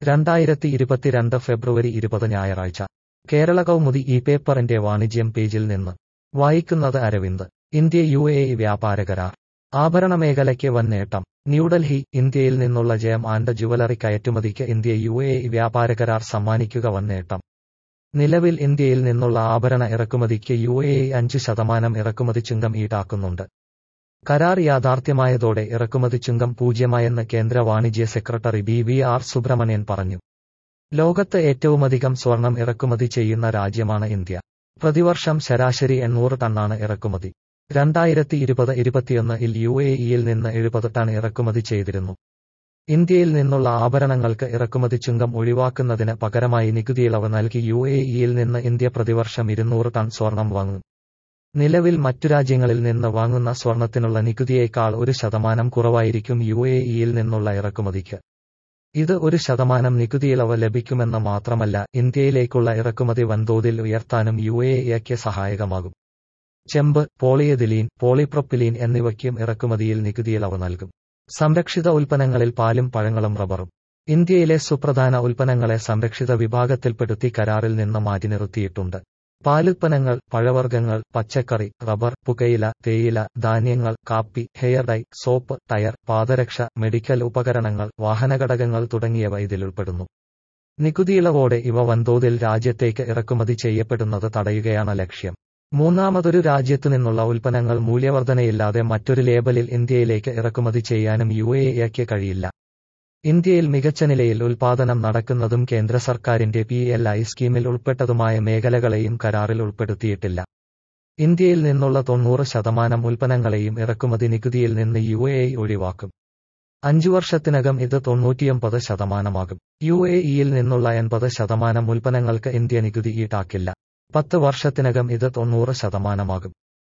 രണ്ടായിരത്തി ഇരുപത്തിരണ്ട് ഫെബ്രുവരി ഇരുപത് ഞായറാഴ്ച കേരള കൗമുദി ഈ പേപ്പറിന്റെ വാണിജ്യം പേജിൽ നിന്ന് വായിക്കുന്നത് Aravind India U A E വ്യാപാര കരാർ ആഭരണ മേഖലയ്ക്ക് വൻ നേട്ടം ന്യൂഡൽഹി ഇന്ത്യയിൽ നിന്നുള്ള ജയം ആൻഡ് ജുവലറി കയറ്റുമതിക്ക് ഇന്ത്യ യു എ ഇ വ്യാപാര കരാർ സമ്മാനിക്കുക വൻ നേട്ടം നിലവിൽ ഇന്ത്യയിൽ നിന്നുള്ള ആഭരണ ഇറക്കുമതിക്ക് യു എ ഇ അഞ്ച് ശതമാനം ഇറക്കുമതി ചുങ്കം ഈടാക്കുന്നുണ്ട് കരാർ യാഥാർത്ഥ്യമായതോടെ ഇറക്കുമതി ചുങ്കം പൂജ്യമായെന്ന് കേന്ദ്ര വാണിജ്യ secretary B V R Subrahmanyam പറഞ്ഞു ലോകത്ത് ഏറ്റവുമധികം സ്വർണം ഇറക്കുമതി ചെയ്യുന്ന രാജ്യമാണ് ഇന്ത്യ പ്രതിവർഷം ശരാശരി എണ്ണൂറ് ടണ്ണാണ് ഇറക്കുമതി രണ്ടായിരത്തി ഇരുപത് ഇരുപത്തിയൊന്നിൽ യു എ ഇയിൽ നിന്ന് എഴുപത് ടൺ ഇറക്കുമതി ചെയ്തിരുന്നു ഇന്ത്യയിൽ നിന്നുള്ള ആഭരണങ്ങൾക്ക് ഇറക്കുമതി ചുങ്കം ഒഴിവാക്കുന്നതിന് പകരമായി നികുതിയിളവ് നൽകി യു എ ഇയിൽ നിന്ന് ഇന്ത്യ പ്രതിവർഷം ഇരുന്നൂറ് ടൺ സ്വർണം വാങ്ങും നിലവിൽ മറ്റു രാജ്യങ്ങളിൽ നിന്ന് വാങ്ങുന്ന സ്വർണത്തിനുള്ള നികുതിയേക്കാൾ ഒരു ശതമാനം കുറവായിരിക്കും യു എ ഇയിൽ നിന്നുള്ള ഇറക്കുമതിക്ക് ഇത് ഒരു ശതമാനം നികുതിയിളവ് ലഭിക്കുമെന്ന് മാത്രമല്ല ഇന്ത്യയിലേക്കുള്ള ഇറക്കുമതി വൻതോതിൽ ഉയർത്താനും യു എ ഇക്ക് സഹായകമാകും ചെമ്പ് പോളിയതിലീൻ പോളിപ്രൊപ്പിലീൻ എന്നിവയ്ക്കും ഇറക്കുമതിയിൽ നികുതിയിളവ് നൽകും സംരക്ഷിത ഉൽപ്പന്നങ്ങളിൽ പാലും പഴങ്ങളും റബ്ബറും ഇന്ത്യയിലെ സുപ്രധാന ഉൽപ്പന്നങ്ങളെ സംരക്ഷിത വിഭാഗത്തിൽപ്പെടുത്തി കരാറിൽ നിന്ന് മാറ്റി നിർത്തിയിട്ടുണ്ട് പാലുൽപ്പന്നങ്ങൾ പഴവർഗ്ഗങ്ങൾ പച്ചക്കറി റബ്ബർ പുകയില തേയില ധാന്യങ്ങൾ കാപ്പി ഹെയർ ഡൈ സോപ്പ് ടയർ പാദരക്ഷ മെഡിക്കൽ ഉപകരണങ്ങൾ വാഹനഘടകങ്ങൾ തുടങ്ങിയവ ഇതിലുൾപ്പെടുന്നു നികുതിയിളവോടെ ഇവ വൻതോതിൽ രാജ്യത്തേക്ക് ഇറക്കുമതി ചെയ്യപ്പെടുന്നത് തടയുകയാണ് ലക്ഷ്യം മൂന്നാമതൊരു രാജ്യത്തു നിന്നുള്ള ഉൽപ്പന്നങ്ങൾ മൂല്യവർധനയില്ലാതെ മറ്റൊരു ലേബലിൽ ഇന്ത്യയിലേക്ക് ഇറക്കുമതി ചെയ്യാനും യു എ ഇക്ക് കഴിയില്ല ഇന്ത്യയിൽ മികച്ച നിലയിൽ ഉൽപാദനം നടക്കുന്നതും കേന്ദ്ര സർക്കാരിന്റെ പി എൽ ഐ സ്കീമിൽ ഉൾപ്പെട്ടതുമായ മേഖലകളെയും കരാറിൽ ഉൾപ്പെടുത്തിയിട്ടില്ല ഇന്ത്യയിൽ നിന്നുള്ള തൊണ്ണൂറ് ശതമാനം ഉൽപ്പന്നങ്ങളെയും ഇറക്കുമതി നികുതിയിൽ നിന്ന് യു എ ഇ ഒഴിവാക്കും അഞ്ചു വർഷത്തിനകം ഇത് തൊണ്ണൂറ്റിയൊമ്പത് ശതമാനമാകും യു എ ഇയിൽ നിന്നുള്ള എൺപത് ശതമാനം ഉൽപ്പന്നങ്ങൾക്ക് ഇന്ത്യ നികുതി ഈടാക്കില്ല പത്ത് വർഷത്തിനകം ഇത് തൊണ്ണൂറ് ശതമാനമാകും